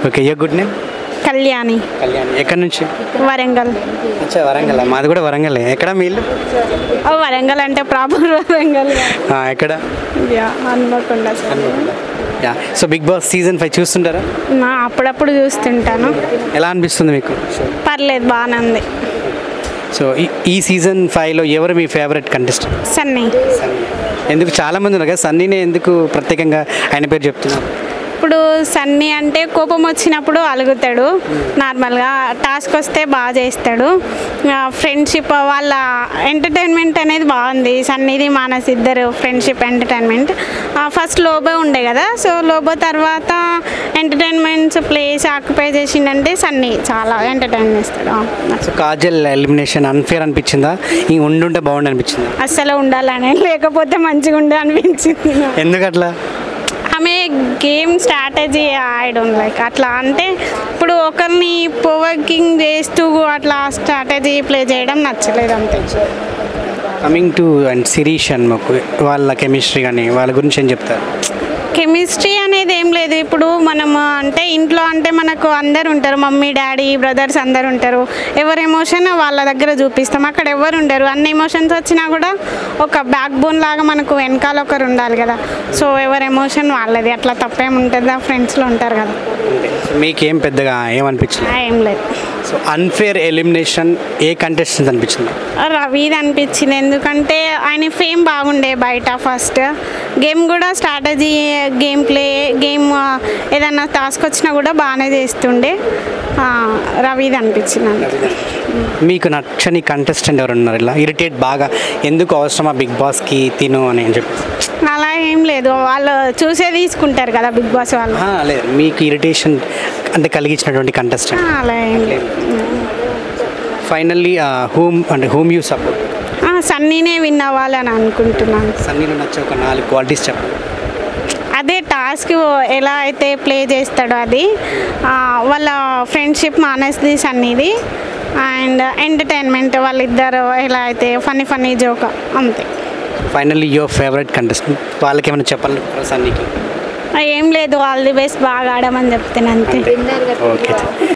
Okay a good name Kalyani Kalyan ఎక్కడి నుంచి వరంగల్ అచ్చా వరంగల్ మాది కూడా వరంగల్ ఎక్కడ మీ ఇల్లు ఓ వరంగల్ అంటే ప్రాపర్ వరంగల్ ఆ, ఎక్కడ yeah Hanumakonda sir yeah so Bigg Boss season five చూస్తుంటారా నా అప్పుడప్పుడు చూస్తుంటాను ఎలా అనిపిస్తుంది మీకు పర్లేదు బాగానే ఉంది సో ఈ- ఈ సీజన్ ఫైవ్లో ఎవరు మీ ఫేవరెట్ కంటెస్టెంట్ సన్నీ ఎందుకు చాలా మంది ఉన్నారు కదా సన్నీనే ఎందుకు ప్రత్యేకంగా ఆయన పేరు చెప్తున్నారు ఇప్పుడు సన్నీ అంటే కోపం వచ్చినప్పుడు అలుగుతాడు నార్మల్గా టాస్క్ వస్తే బాగా చేస్తాడు ఫ్రెండ్షిప్ వాళ్ళ ఎంటర్టైన్మెంట్ అనేది బాగుంది సన్నీది మానస్ ఇద్దరు ఫ్రెండ్షిప్ ఎంటర్టైన్మెంట్ ఫస్ట్ లోబో ఉండే కదా సో లోబో తర్వాత ఎంటర్టైన్మెంట్స్ ప్లేస్ ఆక్యుపై చేసిండంటే సన్నీ చాలా ఎంటర్టైన్ చేస్తాడు సో కాజల్ ఎలిమినేషన్ అన్ఫేర్ అనిపించిందా ఇంక ఉండుంటే బాగుండు అనిపించిందా అస్సలు ఉండాలని లేకపోతే మంచిగా ఉండే అనిపించింది నాకు. ఎందుకు అట్లా ఆమె గేమ్ స్ట్రాటజీ ఆడడం లైక్ అట్లా అంటే ఇప్పుడు ఒకరిని ప్రొవోకింగ్ చేస్తూ అట్లా స్ట్రాటజీ ప్లే చేయడం నచ్చలేదు అంతే కమింగ్ టు అండ్ శిరీష్ అన్మకు వాళ్ళ కెమిస్ట్రీ కానీ వాళ్ళ గురించి ఏం చెప్తారు కెమిస్ట్రీ అనేది ఏం లేదు ఇప్పుడు మనం అంటే ఇంట్లో అంటే మనకు అందరు ఉంటారు మమ్మీ డాడీ బ్రదర్స్ అందరు ఉంటారు ఎవరి ఎమోషన్ వాళ్ళ దగ్గర చూపిస్తాం అక్కడ ఎవరు ఉండరు అన్ని ఎమోషన్స్ వచ్చినా కూడా ఒక బ్యాక్ బోన్ లాగా మనకు వెనకాల ఒకరు ఉండాలి కదా సో ఎవరి ఎమోషన్ వాళ్ళది అట్లా తప్పేం ఉంటుందా ఫ్రెండ్స్లో ఉంటారు కదా మీకేం పెద్దగా ఏమనిపించింది ఆ, ఏం లేదు సో అన్ఫేర్ ఎలిమినేషన్ ఏ కంటెస్టెంట్ అనిపించింది రవిది అనిపించింది ఎందుకంటే ఆయన ఫేమ్ బాగుండే బయట ఫస్ట్ గేమ్ కూడా స్ట్రాటజీ గేమ్ ప్లే గేమ్ ఏదన్నా టాస్క్ వచ్చినా కూడా బాగానే చేస్తుండే ఆ, రవిది అనిపించింది నాకు. మీకు నచ్చని కంటెస్టెంట్ ఎవరు ఉన్నారు ఇలా ఇరిటేట్ బాగా ఎందుకు అవసరమా బిగ్ బాస్కి తిను అని అని చెప్పి అలా ఏం లేదు వాళ్ళు చూసే తీసుకుంటారు కదా బిగ్ బాస్ వాళ్ళు ఆ, లేదు మీకు ఇరిటేషన్ అంటే కలిగించినటువంటి కంటెస్టెంట్ ఆ, అలా ఏం లేదు ఫైనల్లీ హూమ్ అంటే హూమ్ యూ సపోర్ట్ ఆ, సన్నీనే విన్ అవ్వాలని అనుకుంటున్నాను సన్నీలో నచ్చే ఒక నాలుగు క్వాలిటీస్ చెప్పండి అదే టాస్క్ ఎలా అయితే ప్లే చేస్తాడో అది ఆ, వాళ్ళ ఫ్రెండ్షిప్ మానేస్తుంది సన్నీది అండ్ ఎంటర్టైన్మెంట్ వాళ్ళిద్దరు ఎలా అయితే ఫన్నీ ఫన్నీ జోక్ అంతే ఫైనల్లీ యువర్ ఫేవరెట్ కంటెస్టెంట్ వాళ్ళకి ఏమైనా చెప్పాలి సన్నీకి ఏం లేదు ఆల్ ది బెస్ట్ బాగా ఆడమని చెప్తాను అంతే ఓకే